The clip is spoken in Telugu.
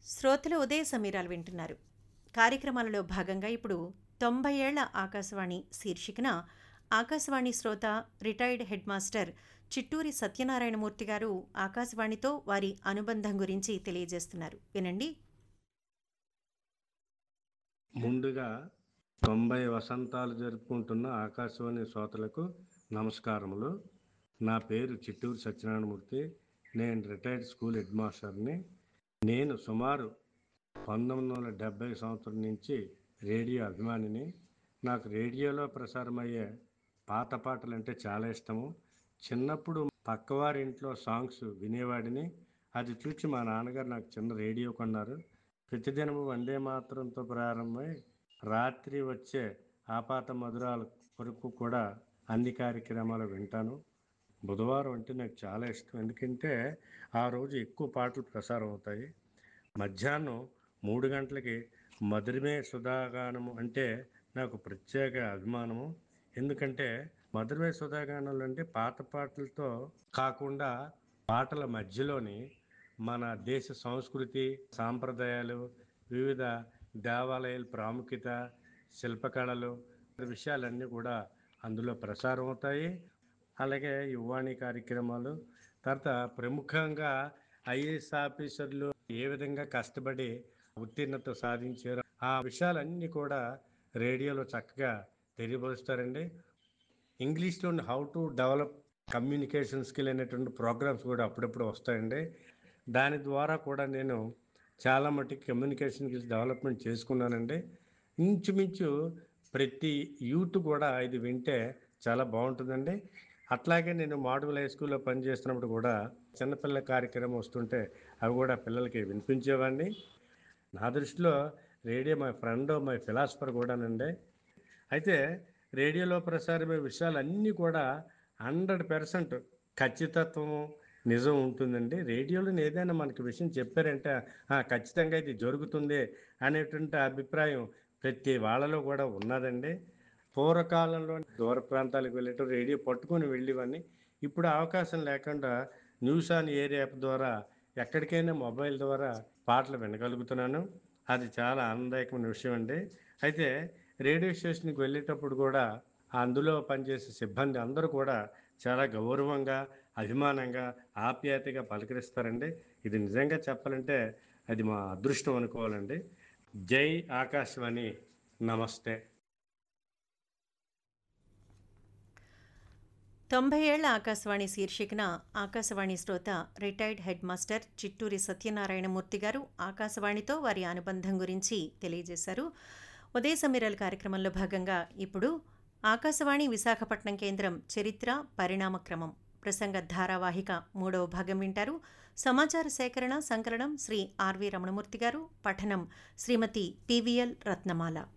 శ్రోతలు ఉదయ సమీరాలు వింటున్నారు కార్యక్రమాలలో భాగంగా ఇప్పుడు తొంభై ఏళ్ల ఆకాశవాణి శీర్షికన ఆకాశవాణి శ్రోత retired head master Chitturi Satyanarayanamurthy గారు ఆకాశవాణితో వారి అనుబంధం గురించి తెలియజేస్తున్నారు వినండి ముందుగా తొంభై వసంతాలు జరుపుకుంటున్న ఆకాశవాణి శ్రోతలకు నమస్కారములు నా పేరు చిట్టూరు సత్యనారాయణమూర్తి నేను రిటైర్డ్ స్కూల్ హెడ్ మాస్టర్ని నేను సుమారు పంతొమ్మిది వందల డెబ్భై సంవత్సరం నుంచి రేడియో అభిమానిని నాకు రేడియోలో ప్రసారమయ్యే పాత పాటలు అంటే చాలా ఇష్టము చిన్నప్పుడు పక్కవారి ఇంట్లో సాంగ్స్ వినేవాడిని అది చూసి మా నాన్నగారు నాకు చిన్న రేడియో కొన్నారు ప్రతిదినము వందే మాత్రంతో ప్రారంభమై రాత్రి వచ్చే ఆపాత మధురాల వరకు కూడా అన్ని కార్యక్రమాలు వింటాను బుధవారం అంటే నాకు చాలా ఇష్టం ఎందుకంటే ఆ రోజు ఎక్కువ పాటలు ప్రసారం అవుతాయి మధ్యాహ్నం మూడు గంటలకి మధురమే సుధాగానము అంటే నాకు ప్రత్యేక అభిమానము ఎందుకంటే మధురమే సుధాగానాలు అంటే పాత పాటలతో కాకుండా పాటల మధ్యలోని మన దేశ సంస్కృతి సాంప్రదాయాలు వివిధ దేవాలయాల ప్రాముఖ్యత శిల్పకళలు విషయాలన్నీ కూడా అందులో ప్రసారం అవుతాయి అలాగే యువాణి కార్యక్రమాలు తర్వాత ప్రముఖంగా ఐఏఎస్ ఆఫీసర్లు ఏ విధంగా కష్టపడి ఉత్తీర్ణత సాధించారు ఆ విషయాలన్నీ కూడా రేడియోలో చక్కగా తెలియపరుస్తారండి ఇంగ్లీష్లో how to develop communication skill అనేటువంటి ప్రోగ్రామ్స్ కూడా అప్పుడప్పుడు వస్తాయండి దాని ద్వారా కూడా నేను చాలా మటుకు కమ్యూనికేషన్ స్కిల్స్ డెవలప్మెంట్ చేసుకున్నానండి ఇంచుమించు ప్రతి యూత్ కూడా ఇది వింటే చాలా బాగుంటుందండి అట్లాగే నేను మాడుగుల హై స్కూల్లో పనిచేస్తున్నప్పుడు కూడా చిన్నపిల్లల కార్యక్రమం వస్తుంటే అవి కూడా పిల్లలకి వినిపించేవాడిని నా దృష్టిలో radio my friend my philosopher కూడానండి అయితే రేడియోలో ప్రసారమయ్యే విషయాలన్నీ కూడా హండ్రెడ్ పర్సెంట్ ఖచ్చితత్వము నిజం ఉంటుందండి రేడియోలో ఏదైనా మనకి విషయం చెప్పారంటే "ఆ, ఖచ్చితంగా ఇది జరుగుతుంది అనేటువంటి అభిప్రాయం ప్రతి వాళ్ళలో కూడా ఉన్నదండి పూర్వకాలంలో దూర ప్రాంతాలకు వెళ్ళేటప్పుడు రేడియో పట్టుకొని వెళ్ళేవాడిని ఇప్పుడు అవకాశం లేకుండా న్యూస్ ఆన్ ఎయిర్ యాప్ ద్వారా ఎక్కడికైనా మొబైల్ ద్వారా పాటలు వినగలుగుతున్నాను అది చాలా ఆనందదాయకమైన విషయం అండి అయితే రేడియో స్టేషన్కి వెళ్ళేటప్పుడు కూడా అందులో పనిచేసే సిబ్బంది అందరూ కూడా చాలా గౌరవంగా అభిమానంగా ఆప్యాయతగా పలకరిస్తారండి ఇది నిజంగా చెప్పాలంటే అది మా అదృష్టం అనుకోవాలండి జై ఆకాశవాణి నమస్తే తొంభై ఏళ్ల ఆకాశవాణి శీర్షికన ఆకాశవాణి శ్రోత retired head master Chitturi Satyanarayanamurthy గారు ఆకాశవాణితో వారి అనుబంధం గురించి తెలియజేశారు ఉదయ సమీరాల కార్యక్రమంలో భాగంగా ఇప్పుడు ఆకాశవాణి విశాఖపట్నం కేంద్రం చరిత్ర పరిణామక్రమం ప్రసంగ ధారావాహిక మూడవ భాగం వింటారు సమాచార సేకరణ సంకలనం శ్రీ ఆర్వి రమణమూర్తి గారు పఠనం శ్రీమతి పివిఎల్ రత్నమాల